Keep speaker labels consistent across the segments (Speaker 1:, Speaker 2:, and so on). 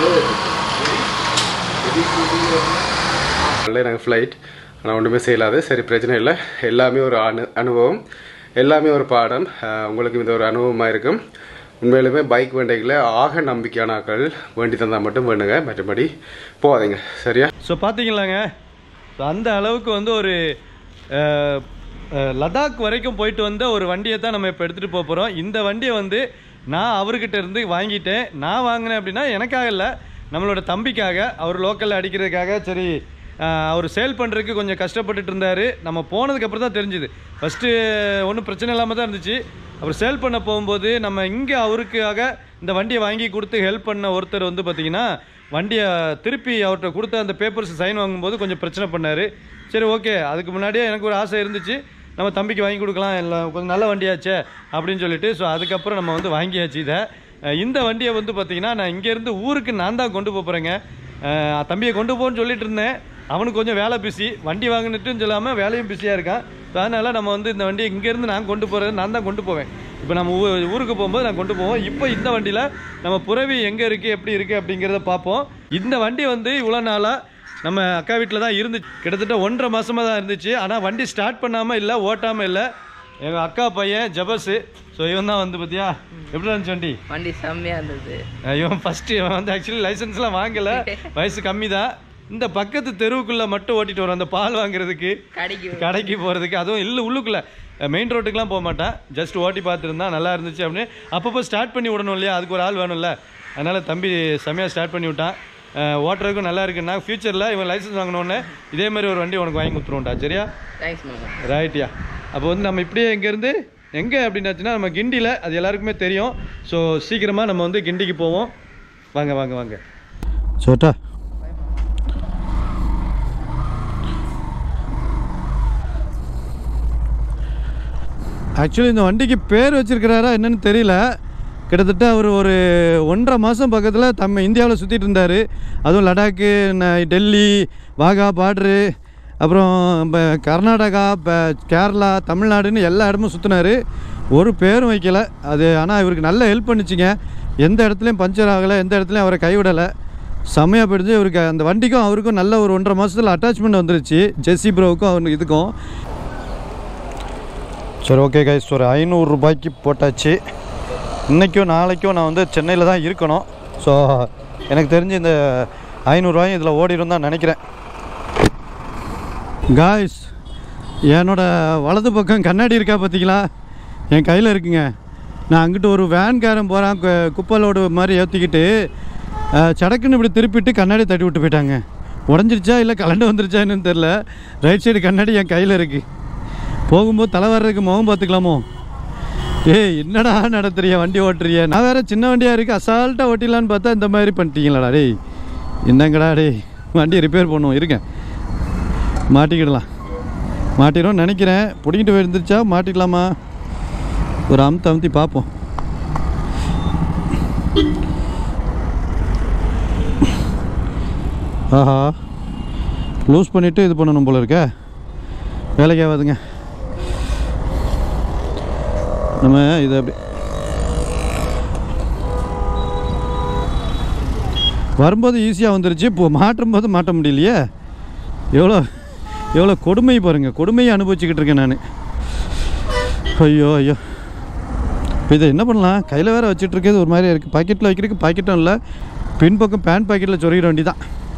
Speaker 1: நல்ல நாங்கள் ஃப்ளைட் ஆனால் ஒன்றுமே செய்யலாது சரி பிரச்சனை இல்லை எல்லாமே ஒரு அனு அனுபவம் எல்லாமே ஒரு பாடம் அஹ் உங்களுக்கு இது ஒரு அனுபவமாக இருக்கும் உண்மையிலுமே பைக் வேண்டைகளை ஆக நம்பிக்கையான ஆட்கள் வேண்டி தந்தால் மட்டும் வேணுங்க மற்றபடி போகாதீங்க சரியா
Speaker 2: ஸோ பார்த்தீங்களாங்க ஸோ அந்த அளவுக்கு வந்து ஒரு அஹ், அஹ், லடாக் வரைக்கும் போயிட்டு வந்த ஒரு வண்டியை தான் நம்ம இப்போ எடுத்துகிட்டு போக போகிறோம் இந்த வண்டியை வந்து நான் அவர்கிட்ட இருந்து வாங்கிட்டேன் நான் வாங்கினேன் அப்படின்னா எனக்காக இல்லை நம்மளோட தம்பிக்காக அவர் லோக்கலில் அடிக்கிறதுக்காக சரி அஹ், அவர் சேல் பண்ணுறதுக்கு கொஞ்சம் கஷ்டப்பட்டுட்டு இருந்தார் நம்ம போனதுக்கப்புறம் தான் தெரிஞ்சுது ஃபஸ்ட்டு ஒன்றும் பிரச்சனை இல்லாமல் தான் இருந்துச்சு அவர் சேல் பண்ண போகும்போது நம்ம இங்கே அவருக்காக இந்த வண்டியை வாங்கி கொடுத்து ஹெல்ப் பண்ண ஒருத்தர் வந்து பார்த்தீங்கன்னா வண்டியை திருப்பி அவர்கிட்ட கொடுத்த அந்த பேப்பர்ஸ் சைன் வாங்கும்போது கொஞ்சம் பிரச்சனை பண்ணார் சரி ஓகே அதுக்கு முன்னாடியே எனக்கு ஒரு ஆசை இருந்துச்சு நம்ம தம்பிக்கு வாங்கி கொடுக்கலாம் இல்லை கொஞ்சம் நல்ல வண்டியாச்சே அப்படின்னு சொல்லிட்டு ஸோ அதுக்கப்புறம் நம்ம வந்து வாங்கியாச்சு இதை அஹ் இந்த வண்டியை வந்து பார்த்தீங்கன்னா நான் இங்கேருந்து ஊருக்கு நான் தான் கொண்டு போக போகிறேங்க தம்பியை கொண்டு போன்னு சொல்லிட்டு இருந்தேன் அவனுக்கு கொஞ்சம் வேலை பிஸி வண்டி வாங்கினுட்டுன்னு சொல்லாமல் வேலையும் பிஸியாக இருக்கான் ஸோ அதனால் நம்ம வந்து இந்த வண்டியை இங்கேருந்து நான் கொண்டு போகிறது நான் தான் கொண்டு போவேன் இப்போ நம்ம ஊ ஊருக்கு போகும்போது நான் கொண்டு போவோம் இப்போ இந்த வண்டியில் நம்ம புறவி எங்கே இருக்குது எப்படி இருக்குது அப்படிங்கிறத பார்ப்போம் இந்த வண்டி வந்து இவ்வளோ நாளாக நம்ம அக்கா வீட்டில் தான் இருந்துச்சு கிட்டத்தட்ட ஒன்றரை மாசமாக தான் இருந்துச்சு ஆனால் வண்டி ஸ்டார்ட் பண்ணாமல் இல்லை ஓட்டாமல் இல்லை எங்கள் அக்கா பையன் ஜபஸு ஸோ இவன் தான் வந்து பார்த்தியா எப்படி இருந்துச்சு வண்டி
Speaker 3: வண்டி செம்மையா இருந்தது
Speaker 2: அஹ் இவன் ஃபஸ்ட்டு இவன் வந்து ஆக்சுவலி லைசன்ஸ்லாம் வாங்கலை வயசு கம்மி தான் இந்த பக்கத்து தெருவுக்குள்ளே மட்டும் ஓட்டிட்டு வரோம் அந்த பால் வாங்குறதுக்கு
Speaker 3: கடைக்கு
Speaker 2: கடைக்கு போகிறதுக்கு அதுவும் இல்லை உள்ளுக்குள்ளே மெயின் ரோட்டுக்குலாம் போக மாட்டான் ஜஸ்ட் ஓட்டி பார்த்துருந்தா நல்லா இருந்துச்சு அப்படின்னு அப்பப்போ ஸ்டார்ட் பண்ணி விடணும் இல்லையா அதுக்கு ஒரு ஆள் வேணும்ல அதனால் தம்பி செம்மையாக ஸ்டார்ட் பண்ணி விட்டான் அஹ் ஓட்டுறதுக்கும் நல்லா இருக்குன்னா ஃபியூச்சரில் இவன் லைசன்ஸ் வாங்கினோடனே இதே மாதிரி ஒரு வண்டி உனக்கு வாங்கி கொடுத்துருவோம்டா சரியா
Speaker 3: தேங்க்ஸ் மாமா
Speaker 2: ரைட்யா அப்போ வந்து நம்ம இப்படியே இங்கேருந்து எங்கே அப்படின்னாச்சுன்னா நம்ம கிண்டியில் அது எல்லாருக்குமே தெரியும் ஸோ சீக்கிரமாக நம்ம வந்து கிண்டிக்கு போவோம் வாங்க வாங்க வாங்க சோட்டா ஆக்சுவலி இந்த வண்டிக்கு பேர் வச்சிருக்கிறாரா என்னன்னு தெரியல கிட்டத்தட்ட அவர் ஒரு ஒன்றரை மாதம் பக்கத்தில் நம்ம இந்தியாவில் சுற்றிட்டு இருந்தார் அதுவும் லடாக்கு ந- டெல்லி வாகா பார்ட்ரு அப்புறம் இப்போ கர்நாடகா இப்போ கேரளா தமிழ்நாடுன்னு எல்லா இடமும் சுற்றினார் ஒரு பேரும் வைக்கல அது ஆனால் இவருக்கு நல்ல ஹெல்ப் பண்ணிச்சுங்க எந்த இடத்துலையும் பஞ்சர் ஆகலை எந்த இடத்துலையும் அவரை கைவிடலை செம்மையாக போயிடுச்சு இவருக்கு அந்த வண்டிக்கும் அவருக்கும் நல்ல ஒரு ஒன்றரை மாதத்தில் அட்டாச்மெண்ட் வந்துருச்சு ஜெஸ்ஸி ப்ரோவுக்கும் அவனுக்கு இதுக்கும் சரி ஓகே கைஸ் ஒரு ஐநூறுரூபாய்க்கு போட்டாச்சு இன்றைக்கும் நாளைக்கும் நான் வந்து சென்னையில் தான் இருக்கணும் ஸோ எனக்கு தெரிஞ்சு இந்த ஐநூறுரூவாயும் இதில் ஓடிடும் தான் நினைக்கிறேன் காய்ஸ் என்னோட வலது பக்கம் கண்ணாடி இருக்கா பார்த்தீங்களா என் கையில் இருக்குங்க நான் அங்கிட்டு ஒரு வேன்காரன் போகிறான் குப்பை லோடு மாதிரி ஏற்றிக்கிட்டு சடக்குன்னு இப்படி திருப்பிட்டு கண்ணாடி தட்டி விட்டு போயிட்டாங்க உடஞ்சிருச்சா இல்லை கலண்டு வந்துருச்சா என்னன்னு தெரில ரைட் சைடு கண்ணாடி என் கையில் இருக்குது போகும்போது தலை வர்றதுக்கு முகம் பார்த்துக்கலாமோ ஏய் என்னடா நடத்துறிய வண்டி ஓட்டுறிய நான் வேற சின்ன வண்டியாக இருக்குது அசால்ட்டாக ஓட்டிடலான்னு பார்த்தா இந்த மாதிரி பண்ணிட்டீங்களாடா டேய் என்னங்கடா டேய் வண்டி ரிப்பேர் பண்ணுவோம் இருக்கேன் மாட்டிக்கிடலாம் மாட்டிடும் நினைக்கிறேன் பிடிக்கிட்டு விழுந்துருச்சா மாட்டிக்கலாமா ஒரு அமுத்து அமுத்தி பார்ப்போம் ஆஹா லூஸ் பண்ணிவிட்டு இது பண்ணணும் போல இருக்க வேலைக்கு ஆகாதுங்க நம்ம இதை அப்படி வரும்போது ஈஸியாக வந்துருச்சு இப்போ மாட்டும் போது மாட்ட முடியலையே எவ்வளோ எவ்வளோ கொடுமை பாருங்க கொடுமையை அனுபவிச்சுக்கிட்டு இருக்கேன் நான் ஐயோ ஐயோ இப்போ இதை என்ன பண்ணலாம் கையில் வேற வச்சுட்டு இருக்கிறது ஒரு மாதிரி இருக்குது பாக்கெட்டில் வைக்கிறதுக்கு பாக்கெட்டும் இல்லை பின்பக்கம் பேண்ட் பாக்கெட்டில் சொருகிட வேண்டியதான்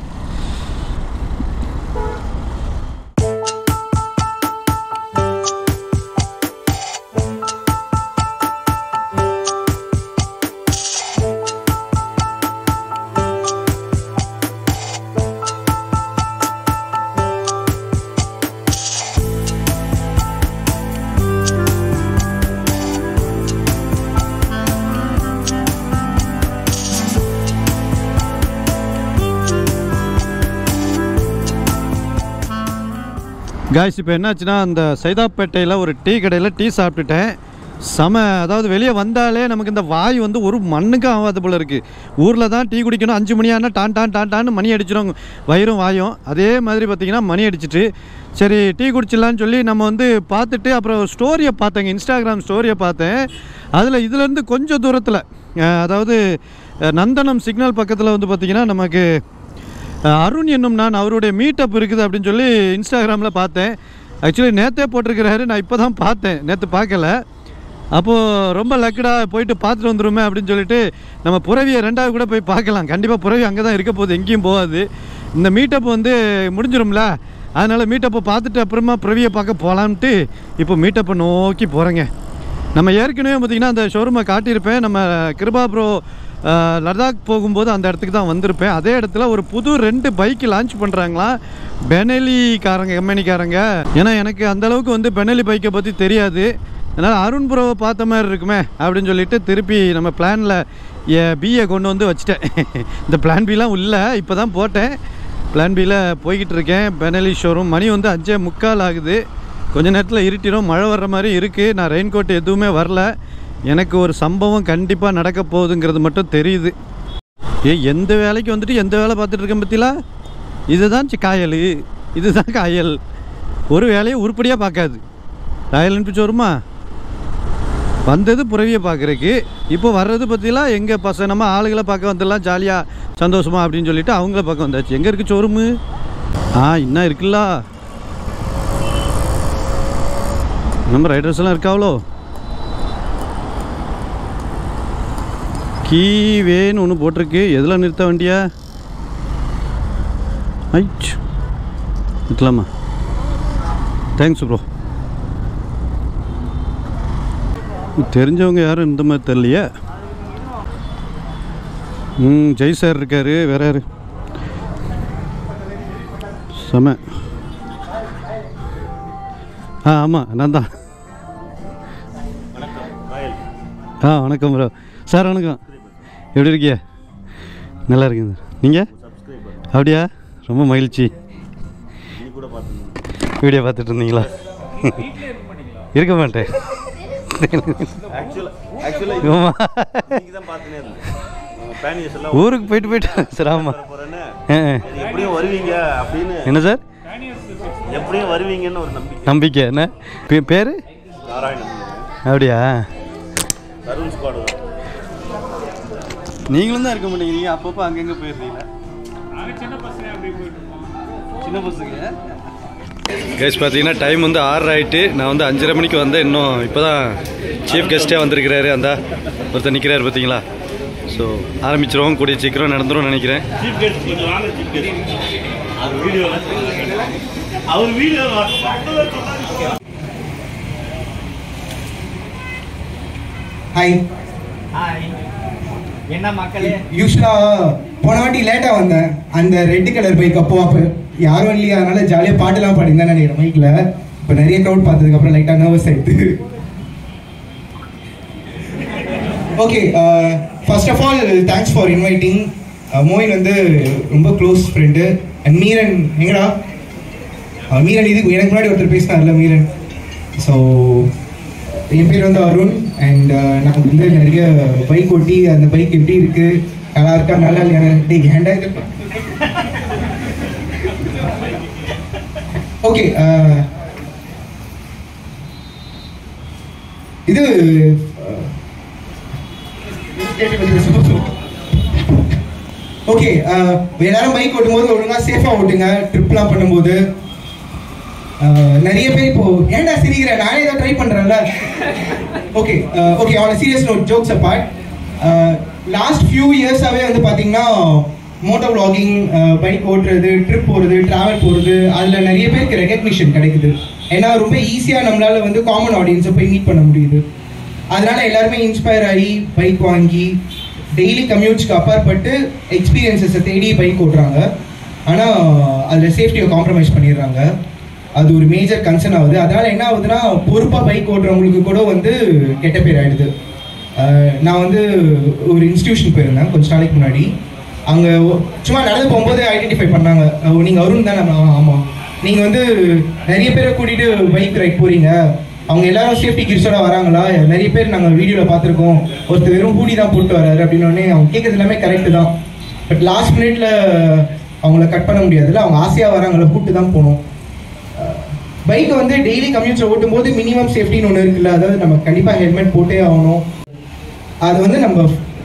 Speaker 2: காய்ஸ் இப்போ என்னாச்சுன்னா அந்த சைதாப்பேட்டையில் ஒரு டீ கடையில் டீ சாப்பிட்டுட்டேன் செம அதாவது வெளியே வந்தாலே நமக்கு இந்த வாய் வந்து ஒரு மண்ணுக்கும் ஆகாது போல இருக்குது ஊரில் தான் டீ குடிக்கணும் அஞ்சு மணி ஆனால் டான் டான் டான் டான்னு மணி அடிச்சிடும் வயிறும் வாயும் அதே மாதிரி பார்த்திங்கன்னா மணி அடிச்சிட்டு சரி டீ குடிச்சிடலான்னு சொல்லி நம்ம வந்து பார்த்துட்டு அப்புறம் ஸ்டோரியை பார்த்தேங்க இன்ஸ்டாகிராம் ஸ்டோரியை பார்த்தேன் அதில் இதுலேருந்து கொஞ்சம் தூரத்தில் அதாவது அஹ், நந்தனம் சிக்னல் பக்கத்தில் வந்து பார்த்திங்கன்னா நமக்கு அஹ், அருண் என்னும் நான் அவருடைய மீட்டப் இருக்குது அப்படின்னு சொல்லி இன்ஸ்டாகிராமில் பார்த்தேன் ஆக்சுவலி நேற்றே போட்டிருக்கிறாரு நான் இப்போ தான் பார்த்தேன் நேற்று பார்க்கல அப்போது ரொம்ப லக்கடா போயிட்டு பார்த்துட்டு வந்துருமே அப்படின்னு சொல்லிட்டு நம்ம புறவியை ரெண்டாவது கூட போய் பார்க்கலாம் கண்டிப்பாக புறவி அங்கே தான் இருக்க போகுது எங்கேயும் போகாது இந்த மீட்டப் வந்து முடிஞ்சிரும்ல அதனால் மீட்டப்பை பார்த்துட்டு அப்புறமா புறவியை பார்க்க போகலான்ட்டு இப்போ மீட்டப்பை நோக்கி போகிறேங்க நம்ம ஏற்கனவே பார்த்திங்கன்னா அந்த ஷோரூமை காட்டியிருப்பேன் நம்ம கிருபா ப்ரோ லடாக் போகும்போது அந்த இடத்துக்கு தான் வந்திருப்பேன் அதே இடத்துல ஒரு புது ரெண்டு பைக் லான்ச் பண்ணுறாங்களாம் பெனலிக்காரங்க கம்பெனிக்காரங்க ஏன்னா எனக்கு அந்த அளவுக்கு வந்து பெனலி பைக்கை பற்றி தெரியாது அதனால் அருண் ப்ரோவை பார்த்த மாதிரி இருக்குமே அப்படின்னு சொல்லிட்டு திருப்பி நம்ம பிளானில் பிஏ கொண்டு வந்து வச்சுட்டேன் இந்த பிளான் பிலாம் இல்லை இப்போ தான் போட்டேன் பிளான் பியில் போய்கிட்டு இருக்கேன் பெனலி ஷோரூம் மணி வந்து அஞ்சே முக்கால் ஆகுது கொஞ்ச நேரத்தில் இருட்டிடும் மழை வர்ற மாதிரி இருக்குது நான் ரெயின் கோட் எதுவுமே வரல எனக்கு ஒரு சம்பவம் கண்டிப்பாக நடக்க போகுதுங்கிறது மட்டும் தெரியுது ஏ எந்த வேலைக்கு வந்துட்டு எந்த வேலை பார்த்துட்டு இருக்கேன் பற்றிலா இதுதான் சி- காயல் இதுதான் காயல் ஒரு வேலையை உருப்படியாக பார்க்காது ராயல் என்ஃபீல்ட் வருமா வந்தது புறவியை பார்க்குறக்கு இப்போ வர்றது பற்றிலாம் எங்கள் பசங்க நம்ம ஆளுகளை பார்க்க வந்துடலாம் ஜாலியாக சந்தோஷமா அப்படின்னு சொல்லிட்டு அவங்கள பார்க்க வந்தாச்சு எங்கே இருக்குது ஷோரூமு ஆ இன்னும் இருக்குல்ல நம்ம ரைடர்ஸ் எல்லாம் இருக்காவளோ கீவேன்னு ஒன்று போட்டிருக்கு எதில் நிறுத்த வண்டியா ஐச் நிறுத்தலாமா தேங்க்ஸ் ப்ரோ தெரிஞ்சவங்க யாரும் இந்த மாதிரி தெரியலையே ம் ஜெய் சார் இருக்காரு வேற யாரு செம ஆ ஆமாம் நான் தான் ஆ வணக்கம் ப்ரோ சார் வணக்கம் எப்படி இருக்கீங்க நல்லா இருக்கீங்க சார் நீங்கள் அப்படியா ரொம்ப மகிழ்ச்சி வீடியோ பார்த்துட்டு இருந்தீங்களா இருக்க மாட்டேன் ஆமா. ஊருக்கு போயிட்டு போயிட்டு சார் ஆமாம் ஆ, ஆ.
Speaker 4: எப்படியும் வருவீங்க அப்படின்னு
Speaker 2: என்ன சார்
Speaker 4: எப்படியும் வருவீங்கன்னு ஒரு நம்பிக்கை
Speaker 2: நம்பிக்கை என்ன பே- பேரு
Speaker 4: நாராயணன்
Speaker 2: அப்படியா
Speaker 4: தருண் ஸ்குவாடு தான்
Speaker 2: நீங்களும் தான் இருக்க மாட்டேங்கிறீங்க அப்பப்போ அங்கங்கே போயிருந்தீங்களா சின்ன பசங்க கேஸ் பார்த்தீங்கன்னா டைம் வந்து ஆறு ஆயிட்டு நான் வந்து அஞ்சரை மணிக்கு வந்தேன் இன்னும் இப்போ தான் சீஃப் கெஸ்ட்டே வந்திருக்கிறாரு அந்த ஒருத்தர் நிற்கிறாரு பார்த்தீங்களா ஸோ ஆரம்பிச்சிருவோம் கூடிய சீக்கிரம் நடந்துரும் நினைக்கிறேன்
Speaker 4: சீஃப் கெஸ்ட் கொஞ்சம் வாங்க சீஃப் கெஸ்ட் அவர் வீடியோ அவர் வீடியோ
Speaker 5: ஹாய்
Speaker 6: என்ன மக்களே
Speaker 5: யூஸ்வலா போன வாட்டி லேட்டா வந்தேன் அந்த ரெட் கலர் பைக் அப்போ அப்போ யாரும் இல்லையா அதனால ஜாலியாக பாட்டுலாம் பாடிருந்தேன் நினைக்கிறேன் மைக்ல இப்போ நிறைய க்ரௌட் பார்த்ததுக்கு அப்புறம் லைட்டாக நர்வஸ் ஆயிடுது okay first of all thanks for inviting Moin வந்து ரொம்ப க்ளோஸ் ஃப்ரெண்டு அண்ட் மீரன் எங்கடா அஹ் மீரன் இதுக்கு எனக்கு முன்னாடி ஒருத்தர் பேசினார்ல மீரன் ஸோ என் பேர் வந்து அருண் அண்ட் நான் வந்து நிறைய பைக் ஓட்டி அந்த பைக் எப்படி இருக்கு நல்லா இருக்கா நல்லா இல்லையா டேய் ஏன்டா இது ஓகே இது ஓகே எல்லாரும் பைக் ஓட்டும்போது ஒழுங்கா சேஃபா ஓட்டுங்க ட்ரிப்லாம் பண்ணும்போது ஆஹ் நிறைய பேர் இப்போ ஏன்டா சிரிக்கிற நானே ஏதோ ட்ரை பண்றேன்ல okay okay on serious note jokes apart last few இயர்ஸாவே வந்து பாத்தீங்கன்னா மோட்டோ vlogging பைக் ஓட்டுறது ட்ரிப் போறது டிராவல் போறது அதுல நிறைய பேருக்கு ரெகக்னிஷன் கிடைக்குது ஏன்னா ரொம்ப ஈஸியா நம்மளால வந்து காமன் ஆடியன்ஸை போய் மீட் பண்ண முடியுது அதனால எல்லாருமே இன்ஸ்பயர் ஆகி பைக் வாங்கி டெய்லி கம்யூட்ஸ்க்கு அப்பாற்பட்டு எக்ஸ்பீரியன்சஸை தேடி பைக் ஓட்டுறாங்க ஆனால் அதில் சேஃப்டியை காம்ப்ரமைஸ் பண்ணிடுறாங்க அது ஒரு மேஜர் கன்சர்ன் ஆகுது அதனால என்ன ஆகுதுன்னா பொறுப்பாக பைக் ஓட்டுறவங்களுக்கு கூட வந்து கெட்ட பேர் ஆயிடுது அஹ் நான் வந்து ஒரு இன்ஸ்டியூஷன் போயிருந்தேன் கொஞ்ச நாளைக்கு முன்னாடி அங்கே சும்மா நடந்து போகும்போது ஐடென்டிஃபை பண்ணாங்க நீங்கள் அருண் தானே ஆமாம் நீங்கள் வந்து நிறைய பேரை கூட்டிகிட்டு பைக் ரைட் போகிறீங்க அவங்க எல்லாரும் சேஃப்டி கிட்ஸோட வராங்களா நிறைய பேர் நாங்கள் வீடியோவில் பார்த்துருக்கோம் ஒருத்தர் வெறும் ஹூடி தான் போட்டு வராரு அப்படின்னு உடனே அவங்க கேட்கறது எல்லாமே கரெக்டு தான் பட் லாஸ்ட் மினிட்ல அவங்கள கட் பண்ண முடியாதுல்ல அவங்க ஆசையாக வராங்கள கூட்டு தான் போகணும் பைக்கை வந்து டெய்லி கம்யூட்ஸில் ஓட்டும் போது மினிமம் சேஃப்டின்னு ஒன்று இருக்குல்ல அதாவது நம்ம கண்டிப்பாக ஹெல்மெட் போட்டே ஆகணும் அது வந்து நம்ம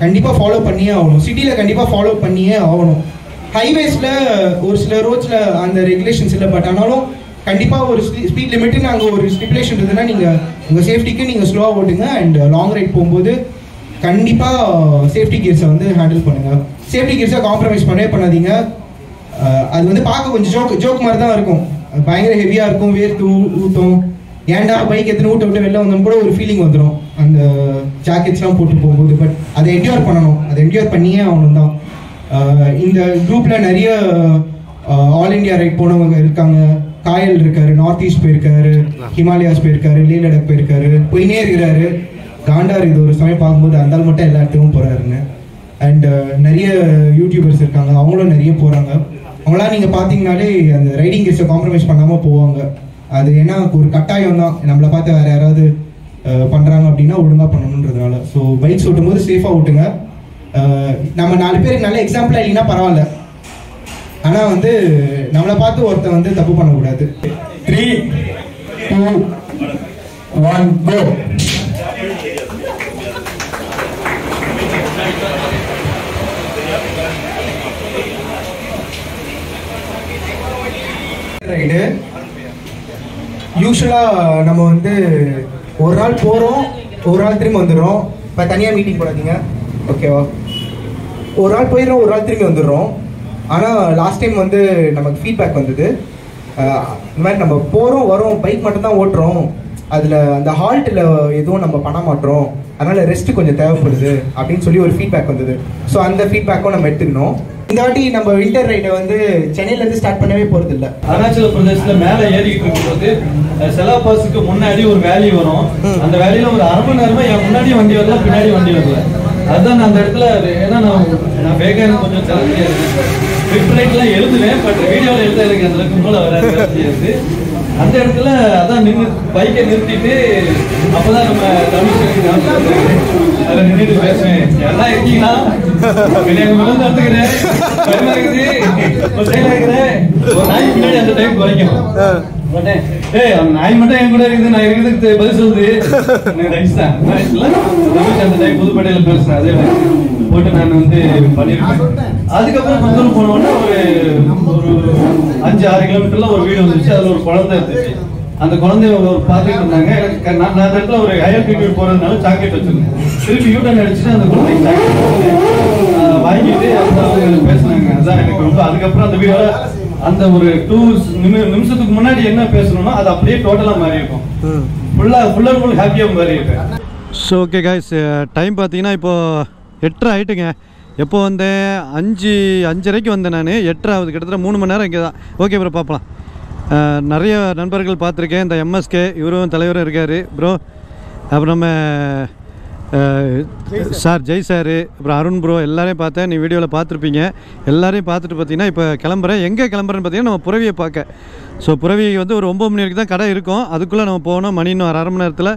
Speaker 5: கண்டிப்பாக ஃபாலோ பண்ணியே ஆகணும் சிட்டியில் கண்டிப்பாக ஃபாலோ பண்ணியே ஆகணும் ஹைவேஸில் ஒரு சில ரோட்ஸில் அந்த ரெகுலேஷன்ஸ் இல்லை பட் ஆனாலும் கண்டிப்பாக ஒரு ஸ்பீட் லிமிட்டுன்னு அங்கே ஒரு ஸ்டிப்புலேஷன் இருந்ததுன்னா நீங்கள் உங்கள் சேஃப்டிக்கு நீங்கள் ஸ்லோவாக ஓட்டுங்க அண்ட் லாங் ரைட் போகும்போது கண்டிப்பாக சேஃப்டி கியர்ஸை வந்து ஹேண்டில் பண்ணுங்கள் சேஃப்டி கியர்ஸை காம்ப்ரமைஸ் பண்ணவே பண்ணாதீங்க அஹ் அது வந்து பார்க்க கொஞ்சம் ஜோக் ஜோக் மாதிரி தான் இருக்கும் அது பயங்கர ஹெவியாக இருக்கும் வேர்த்து ஊ- ஊட்டும் ஏன்டா பைக் எத்தனை ஊட்ட விட்டு வெளில வந்தோம் கூட ஒரு ஃபீலிங் வந்துடும் அந்த ஜாக்கெட்ஸ்லாம் போட்டு போகும்போது பட் அதை என்டியோர் பண்ணணும் அதை என்டியோர் பண்ணியே ஆகணும் தான் அஹ் இந்த குரூப்பில் நிறைய ஆல் இந்தியா ரைட் போனவங்க இருக்காங்க காயல் இருக்காரு நார்த் ஈஸ்ட் போயிருக்காரு ஹிமாலயாஸ் போயிருக்காரு லே லடாக் போயிருக்காரு போயினே இருக்கிறாரு காண்டார் இது ஒரு சமயம் பார்க்கும்போது அந்த ஆள் மட்டும் எல்லா இடத்துக்கும் போறாருன்னு அண்ட் நிறைய யூடியூபர்ஸ் இருக்காங்க அவங்களும் நிறைய போறாங்க அவங்களாம் நீங்க பாத்தீங்கனாலே அந்த ரைடிங் கேஸை காம்ப்ரமைஸ் பண்ணாம போவாங்க அது ஏன்னா ஒரு கட்டாயம் தான் நம்மளை பார்த்து வேற யாராவது அஹ், பண்றாங்க அப்படின்னா ஒழுங்கா பண்ணணுன்றதுனால ஸோ பைக்ஸ் ஓட்டும் போது சேஃபா ஓட்டுங்க அஹ், நம்ம நாலு பேருக்கு நல்ல எக்ஸாம்பிளா இல்லைன்னா பரவாயில்ல ஆனா வந்து நம்மளை பார்த்து ஒருத்தன் வந்து தப்பு பண்ணக்கூடாது three two one go ride யூஸ்வலாக நம்ம வந்து ஒரு நாள் போகிறோம் ஒரு நாள் திரும்பி வந்துடுறோம் இப்போ தனியாக மீட்டிங் போடாதீங்க ஓகேவா ஒரு நாள் போயிடுறோம் ஒரு நாள் திரும்பி வந்துடுறோம் ஆனால் லாஸ்ட் டைம் வந்து நமக்கு ஃபீட்பேக் வந்தது அஹ் இந்த மாதிரி நம்ம போகிறோம் வரோம் பைக் மட்டும்தான் ஓட்டுறோம் அதில் அந்த ஹால்ட்டில் எதுவும் நம்ம பண்ண மாட்டோம் அதனால் ரெஸ்ட் கொஞ்சம் தேவைப்படுது அப்படின்னு சொல்லி ஒரு ஃபீட்பேக் வந்தது ஸோ அந்த ஃபீட்பேக்கும் நம்ம எடுத்துக்கணும் இந்த வாட்டி நம்ம வின்டர் ரைடை வந்து சென்னையிலேருந்து ஸ்டார்ட் பண்ணவே போகிறது இல்லை
Speaker 2: அருணாச்சல பிரதேசத்துல மேல ஏறிக்கிட்டு இருக்கும்போது அஹ், செலா பாஸுக்கு முன்னாடி ஒரு வேலி வரும் அந்த வேலியில ஒரு அரை மணி நேரமா என் முன்னாடி வண்டி வரல பின்னாடி வண்டி வரல அதுதான் நான் அந்த இடத்துல ஏன்னா நான் நான் வேகம் எனக்கு கொஞ்சம் செல தெரியாது ஃபிட் ரைட்லாம் எழுதுவேன் பட் வீடியோவில் எழுத எனக்கு அந்த அளவுக்கு மூளை வராது வேலை செய்யாது அந்த இடத்துல அதான் நின்று பைக்கை நிறுத்திட்டு அப்பதான் நம்ம தமிழ் அதில் நின்றுட்டு பேசுவேன் எல்லாம் இருக்கீங்களா எனக்கு முதல் நடத்துக்கிறேன் பயமா இருக்குது ஒரு சைடா இருக்கிறேன் ஒரு நாய் பின்னாடி அந்த டைம் குறைக்கும் உடனே, ஏய் அந்த நாய் மட்டும் என் கூட இருக்குது நான் இருக்கிறதுக்கு பதில் சொல்லுது எனக்கு ரைஸ் தான் ரைஸ் இல்ல ரமேஷ் அந்த டைம் புதுப்பேட்டையில பேசுறேன் அதே மாதிரி போட்டு நான் வந்து பண்ணிருக்கேன் அதுக்கப்புறம் கொஞ்ச தூரம் போன உடனே ஒரு ஒரு அஞ்சு ஆறு கிலோமீட்டர்ல ஒரு வீடு வந்துச்சு அதுல ஒரு குழந்தை இருந்துச்சு அந்த குழந்தைய ஒரு பார்த்துட்டு இருந்தாங்க எனக்கு க- நான் நான் அந்த இடத்துல ஒரு ஹையர் பீரியட் போறதுனால சாக்லேட் வச்சிருந்தேன் திருப்பி யூட்டன் அடிச்சுட்டு அந்த குழந்தைக்கு சாக்லேட் வாங்கிட்டு அப்புறம் அவங்க பேசுனாங்க அதான் எனக்கு ரொம்ப அதுக்கப்புறம் அந்த வீடியோ அந்த ஒரு டூ நிமிஷத்துக்கு முன்னாடி என்ன பேசணும்னா அது அப்படியே டோட்டலா மாறி இருக்கும் ஃபுல்லா ஃபுல் அண்ட் ஃபுல் ஹாப்பியா மாறி இருக்கு ஸோ ஓகே காய்ஸ் டைம் பார்த்தீங்கன்னா இப்போ எட்டரை ஆயிட்டுங்க எப்போ வந்தேன் அஞ்சு அஞ்சரைக்கு வந்தேன் நான் எட்டரை ஆகுது கிட்டத்தட்ட மூணு மணி நேரம் இங்கே தான் ஓகே ப்ரோ பார்க்கலாம் அஹ், நிறைய நண்பர்கள் பார்த்துருக்கேன் இந்த எம்எஸ்கே இவரும் தலைவரும் இருக்கார் ப்ரோ அப்புறம் நம்ம அஹ், சார் ஜெய் சார் அப்புறம் அருண் ப்ரோ எல்லாரையும் பார்த்தேன் நீ வீடியோவில் பார்த்துருப்பீங்க எல்லாரையும் பார்த்துட்டு பார்த்தீங்கன்னா இப்போ கிளம்புறேன் எங்கே கிளம்புறேன்னு பார்த்தீங்கன்னா நம்ம புறவியை பார்க்க ஸோ புறவி வந்து ஒரு ஒம்பது மணி வரைக்கும் தான் கடை இருக்கும் அதுக்குள்ளே நம்ம போகணும் மணி இன்னும் ஒரு அரை மணி நேரத்தில்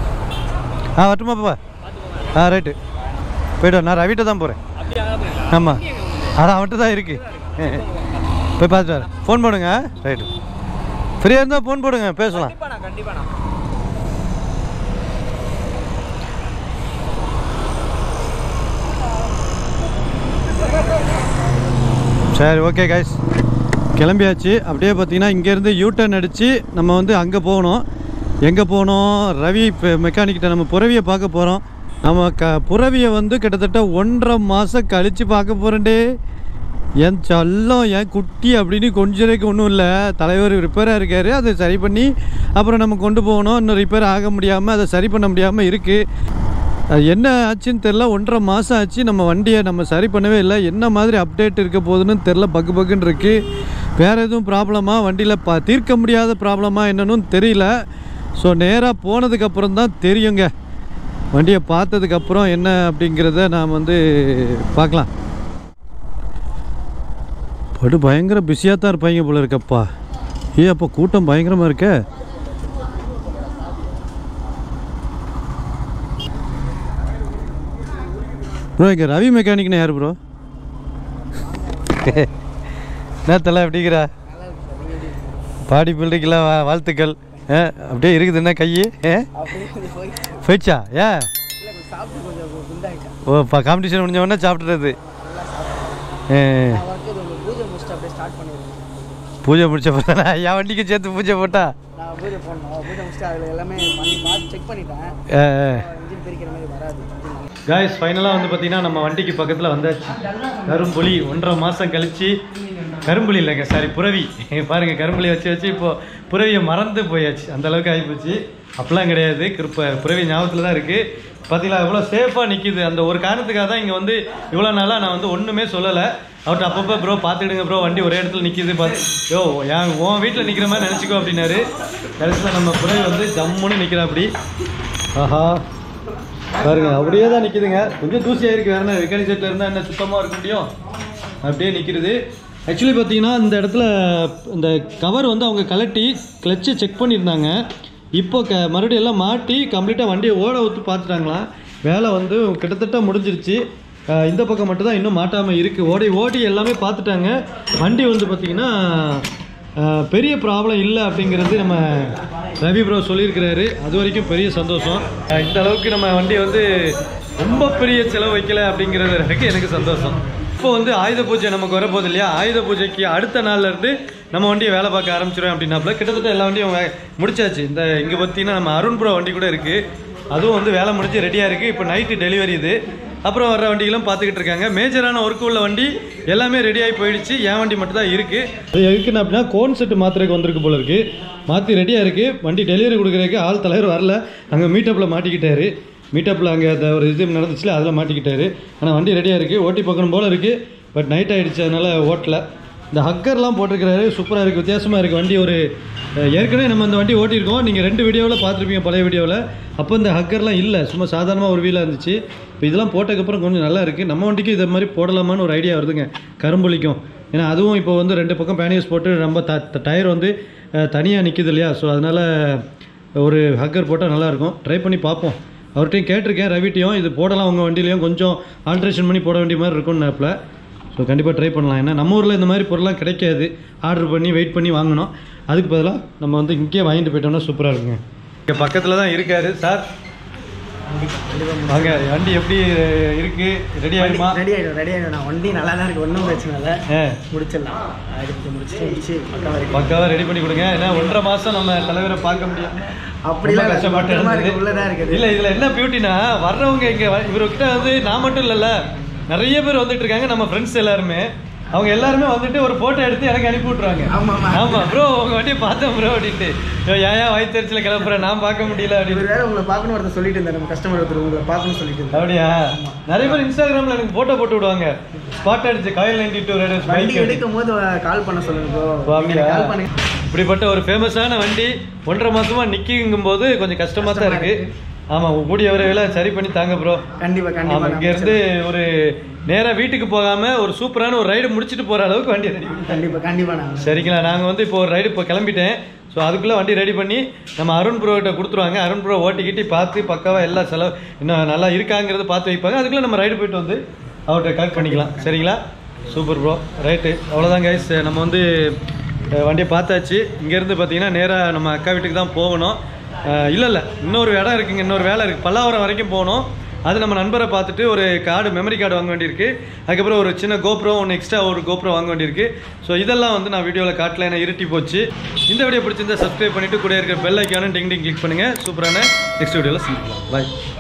Speaker 2: ஆ வரட்டுமா பாப்பா ஆ ரைட்டு போய்ட்டு வா. நான் ரவிட்ட தான் போகிறேன் ஆமாம் அதான் அவன்கிட்ட தான் இருக்கு போய் பார்த்துட்டு வரேன் ஃபோன் போடுங்க ரைட்டு ஃப்ரீயாக இருந்தால் ஃபோன் போடுங்க பேசலாம் சரி ஓகே கைஸ் கிளம்பியாச்சு அப்படியே பார்த்தீங்கன்னா இங்கேருந்து யூட்டர்ன் அடித்து நம்ம வந்து அங்கே போகணும் எங்கே போகணும் ரவி இப்போ மெக்கானிக்கிட்ட நம்ம புறவியை பார்க்க போகிறோம் நம்ம க புறவியை வந்து கிட்டத்தட்ட ஒன்றரை மாதம் கழித்து பார்க்க போகிறேன்டே என் செல்லம் என் குட்டி அப்படின்னு கொஞ்சருக்கு ஒன்றும் இல்லை தலைவர் ரிப்பேராக இருக்கார் அதை சரி பண்ணி அப்புறம் நம்ம கொண்டு போகணும் இன்னும் ரிப்பேர் ஆக முடியாமல் அதை சரி பண்ண முடியாமல் இருக்குது அது என்ன ஆச்சுன்னு தெரில ஒன்றரை மாதம் ஆச்சு நம்ம வண்டியை நம்ம சரி பண்ணவே இல்லை என்ன மாதிரி அப்டேட் இருக்க போகுதுன்னு தெரில பக்கு பக்குன்னு இருக்குது வேறு எதுவும் ப்ராப்ளமா வண்டியில் ப தீர்க்க முடியாத ப்ராப்ளமா என்னன்னு தெரியல ஸோ நேராக போனதுக்கப்புறம் தான் தெரியுங்க வண்டியை பார்த்ததுக்கப்புறம் என்ன அப்படிங்கிறத நாம் வந்து பார்க்கலாம் படு பயங்கர பிஸியாக தான் இருப்பாங்க போல இருக்கப்பா ஏ அப்போ கூட்டம் பயங்கரமாக இருக்கே ப்ரோ இங்கே ரவி மெக்கானிக்னு யார் ப்ரோ நேத்தெல்லாம் எப்படிங்கிறா பாடி பில்டிங்கெலாம் வா வாழ்த்துக்கள் ஆ, அப்படியே இருக்குது என்ன கையே போயிடுச்சா ஏன்
Speaker 6: சாப்பிட்டு கொஞ்சம் குண்டாயிட்டேன்
Speaker 2: ஓ இப்போ காம்படிஷன் முடிஞ்ச உடனே சாப்பிட்றது
Speaker 6: நான் ஒர்க்கு கொஞ்சம் பூஜை முடிச்சுட்டு அப்படியே ஸ்டார்ட் பண்ணிடுவேன்
Speaker 2: பூஜை முடிச்ச போட்டா என் வண்டிக்கு சேர்த்து பூஜை போட்டா
Speaker 6: நான் பூஜை போடணும் பூஜை முடிச்சுட்டு அதில் எல்லாமே பண்ணி பார்த்து செக் பண்ணிட்டேன் இன்ஜின் பிரிக்கிற மாதிரி வராது
Speaker 2: காய்ஸ் ஃபைனலாக வந்து பார்த்தீங்கன்னா நம்ம வண்டிக்கு பக்கத்தில் வந்தாச்சு கரும்புலி ஒன்றரை மாதம் கழிச்சு கரும்புலி இல்லைங்க சாரி புறவி பாருங்க கரும்புலி வச்சு வச்சு இப்போ புறவியை மறந்து போயாச்சு அந்த அளவுக்கு ஆகிப்போச்சு அப்பெல்லாம் கிடையாது கிருப்ப புறவி ஞாபகத்தில் தான் இருக்குது பார்த்தீங்களா எவ்வளோ சேஃபாக நிற்கிது அந்த ஒரு காரணத்துக்காக தான் இங்கே வந்து இவ்வளோ நாளாக நான் வந்து ஒன்றுமே சொல்லலை அவர்கிட்ட அப்பப்போ ப்ரோ பார்த்துக்கிடுங்க ப்ரோ வண்டி ஒரே இடத்துல நிற்கிது பார்த்து யோ என் உன் வீட்டில் நிற்கிற மாதிரி நினச்சிக்கோ அப்படின்னாரு கடைசியில் நம்ம புறவி வந்து ஜம்முன்னு நிற்கிறா அப்படி ஆஹா பாருங்க அப்படியே தான் நிற்கிதுங்க கொஞ்சம் தூசியாக இருக்குது வேற என்ன வெக்கானி செட்டில் இருந்தால் என்ன சுத்தமாக இருக்க முடியும் அப்படியே நிற்கிறது ஆக்சுவலி பார்த்தீங்கன்னா இந்த இடத்துல இந்த கவர் வந்து அவங்க கலட்டி கிளச்சை செக் பண்ணியிருந்தாங்க இப்போ க மறுபடியும் எல்லாம் மாட்டி கம்ப்ளீட்டாக வண்டியை ஓட ஊற்றி பார்த்துட்டாங்களாம் வேலை வந்து கிட்டத்தட்ட முடிஞ்சிருச்சு அஹ் இந்த பக்கம் மட்டும் தான் இன்னும் மாட்டாமல் இருக்குது ஓடி ஓடி எல்லாமே பார்த்துட்டாங்க வண்டி வந்து பார்த்திங்கன்னா அஹ் பெரிய ப்ராப்ளம் இல்லை அப்படிங்கிறது நம்ம ரவி ப்ரோ சொல்லியிருக்கிறாரு அது வரைக்கும் பெரிய சந்தோஷம் அஹ் இந்த அளவுக்கு நம்ம வண்டி வந்து ரொம்ப பெரிய செலவு வைக்கல அப்படிங்கிறது எனக்கு எனக்கு சந்தோஷம் இப்போ வந்து ஆயுத பூஜை நமக்கு வரப்போகுது இல்லையா ஆயுத பூஜைக்கு அடுத்த நாள்ல இருந்து நம்ம வண்டியை வேலை பார்க்க ஆரம்பிச்சிடும் அப்படின்னாப்புல கிட்டத்தட்ட எல்லா வண்டியும் வே- முடிச்சாச்சு இந்த இங்கே பார்த்தீங்கன்னா நம்ம அருண் ப்ரோ வண்டி கூட இருக்குது அதுவும் வந்து வேலை முடிஞ்சு ரெடியாக இருக்குது இப்போ நைட்டு டெலிவரி இது அப்புறம் வர்ற வண்டிகளும் பார்த்துக்கிட்டு இருக்காங்க மேஜரான ஒர்க் உள்ள வண்டி எல்லாமே ரெடி ஆகி போயிடுச்சு என் வண்டி மட்டும் தான் இருக்குது அது எதுக்குன்னு அப்படின்னா கோன் செட்டு மாத்திரைக்கு வந்திருக்கு போல இருக்குது மாற்றி ரெடியாக இருக்குது வண்டி டெலிவரி கொடுக்குறதுக்கு ஆள் தலைவர் வரல அங்கே மீட்டப்பில் மாட்டிக்கிட்டாரு மீட்டப்பில் அங்கே அந்த ஒரு இது நடந்துச்சுல அதில் மாட்டிக்கிட்டாரு ஆனால் வண்டி ரெடியாக இருக்குது ஓட்டி பார்க்கணும் போல் இருக்குது பட் நைட் ஆகிடுச்சு அதனால் ஓட்டல இந்த ஹக்கர்லாம் போட்டிருக்கிறாரு சூப்பராக இருக்குது வித்தியாசமாக இருக்குது வண்டி ஒரு அஹ், ஏற்கனவே நம்ம இந்த வண்டி ஓட்டியிருக்கோம் நீங்கள் ரெண்டு வீடியோவில் பார்த்துருப்பீங்க பழைய வீடியோவில் அப்போ இந்த ஹக்கர்லாம் இல்லை சும்மா சாதாரணமாக ஒரு வீலாக இருந்துச்சு இப்போ இதெல்லாம் போட்டதுக்கப்புறம் கொஞ்சம் நல்லா இருக்குது நம்ம வண்டிக்கு இதை மாதிரி போடலாமான்னு ஒரு ஐடியா வருதுங்க கரும்புலிக்கும் ஏன்னா அதுவும் இப்போ வந்து ரெண்டு பக்கம் பேனியஸ் போட்டு நம்ம த டயர் வந்து தனியாக நிற்கிது இல்லையா ஸோ அதனால் ஒரு ஹக்கர் போட்டால் நல்லாயிருக்கும் ட்ரை பண்ணி பார்ப்போம் அவர்கிட்டையும் கேட்டிருக்கேன் ரவிட்டையும் இது போடலாம் உங்கள் வண்டியிலையும் கொஞ்சம் ஆல்ட்ரேஷன் பண்ணி போட வேண்டிய மாதிரி இருக்கும்னு நேப்பில் ஸோ கண்டிப்பாக ட்ரை பண்ணலாம் ஏன்னா நம்ம ஊரில் இந்த மாதிரி பொருள்லாம் கிடைக்காது ஆர்டர் பண்ணி வெயிட் பண்ணி வாங்கணும் அதுக்கு பதிலாக நம்ம வந்து இங்கேயே வாங்கிட்டு போயிட்டோம்னா சூப்பராக இருக்குங்க இங்கே பக்கத்தில் தான் இருக்காரு சார் வாங்க வண்டி எப்படி இருக்கு ரெடி ஆகிடுமா
Speaker 6: ரெடி ஆகிடும் ரெடி ஆகிடும் நான் வண்டி நல்லா தான் இருக்குது ஒன்றும் பிரச்சனை இல்லை
Speaker 2: ஆ
Speaker 6: முடிச்சிடலாம் அடுத்து முடிச்சுட்டு முடிச்சு பக்கம் வரைக்கும்
Speaker 2: பக்காவாக ரெடி பண்ணி கொடுங்க ஏன்னா ஒன்றரை மாதம் நம்ம தலைவரை பார்க்க முடியும்
Speaker 6: அப்படிலாம்
Speaker 2: ரொம்ப
Speaker 6: இல்ல,
Speaker 2: கஷ்டப்பட்டு
Speaker 6: பத்திரமா
Speaker 2: இருந்தது.
Speaker 6: இருக்கு, உள்ளதான் இருக்குது.
Speaker 2: இல்ல இதுல என்ன பியூட்டினா வர்றவங்க இங்க வ- இவர்கிட்ட வந்து நான் மட்டும் இல்லல்ல நிறைய பேர் வந்துட்டு இருக்காங்க நம்ம ஃப்ரெண்ட்ஸ் எல்லாருமே அவங்க எல்லாருமே வந்துட்டு ஒரு போட்டோ எடுத்து எனக்கு அனுப்பி விட்ருவாங்க
Speaker 6: ஆமா, ஆமா.
Speaker 2: ஆமா ப்ரோ உங்க வண்டியை பார்த்தேன் ப்ரோ அப்படின்ட்டு ஐயோ, ஏன் ஏன் வயிற்றுல கிளம்புறேன் நான் பார்க்க முடியல அப்படின்னு
Speaker 6: இவர் வேற உங்களை பார்க்கணும் ஒருத்தர் சொல்லிட்டு இருந்தார் நம்ம கஸ்டமர் ஒருத்தர் உங்களை பார்க்கணும்னு சொல்லிட்டு இருந்தார்
Speaker 2: அப்படியா நிறைய பேர் இன்ஸ்டாகிராம்ல எனக்கு போட்டோ போட்டு விடுவாங்க ஸ்பாட் அடிச்சு காயில் நைன்டி டூ
Speaker 6: வண்டி
Speaker 2: பைக்
Speaker 6: எடுக்கும் போது கால் பண்ண சொல்லுங்க
Speaker 2: ஓ,
Speaker 6: ப்ரோ
Speaker 2: அப்படியா?
Speaker 6: கால் பண்ணுங்க
Speaker 2: இப்படிப்பட்ட ஒரு ஃபேமஸான வண்டி ஒன்றரை மாசமா நிக்கிங்கும் போது கொஞ்சம் கஷ்டமா தான் இருக்கு ஆமா கூடிய விரைவில் சரி பண்ணி தாங்க ப்ரோ
Speaker 6: கண்டிப்பா
Speaker 2: ஆமா
Speaker 6: கண்டிப்பா
Speaker 2: இங்க இருந்து ஒரு நேரா வீட்டுக்கு போகாம ஒரு சூப்பரான ஒரு ரைடு முடிச்சிட்டு போற அளவுக்கு வண்டி ரெடி
Speaker 6: கண்டிப்பா கண்டிப்பா நான்
Speaker 2: சரிங்களா நாங்க வந்து இப்போ ஒரு ரைடு இப்போ கிளம்பிட்டேன் ஸோ அதுக்குள்ள வண்டி ரெடி பண்ணி நம்ம அருண் ப்ரோ கிட்ட கொடுத்துருவாங்க அருண் ப்ரோ ஓட்டிக்கிட்டு பார்த்து பக்காவா எல்லா செலவு இன்னும் நல்லா இருக்காங்கிறத பார்த்து வைப்பாங்க அதுக்குள்ள நம்ம ரைடு போயிட்டு வந்து அவர்கிட்ட கலெக்ட் பண்ணிக்கலாம் சரிங்களா சூப்பர் ப்ரோ ரைட்டு அவ்வளோதான் கைஸ் நம்ம வந்து அஹ், வண்டியை பார்த்தாச்சு இங்கேருந்து பார்த்தீங்கன்னா நேராக நம்ம அக்கா வீட்டுக்கு தான் போகணும் இல்லை இல்லை இன்னொரு இடம் இருக்குங்க இன்னொரு வேலை இருக்குது பல்லாவரம் வரைக்கும் போகணும் அது நம்ம நண்பரை பார்த்துட்டு ஒரு கார்டு மெமரி கார்டு வாங்க வேண்டியிருக்கு அதுக்கப்புறம் ஒரு சின்ன கோப்ரோ ஒன்று எக்ஸ்ட்ரா ஒரு கோப்ரோ வாங்க வேண்டியிருக்கு ஸோ இதெல்லாம் வந்து நான் வீடியோவில் காட்டல ஏன்னா இருட்டி போச்சு இந்த வீடியோ பிடிச்சிருந்தா சப்ஸ்கிரைப் பண்ணிட்டு கூட இருக்கிற பெல் ஐக்கானும் டிங் டிங் கிளிக் பண்ணுங்கள் சூப்பரான நெக்ஸ்ட் வீடியோவில் சந்திக்கலாம் பாய்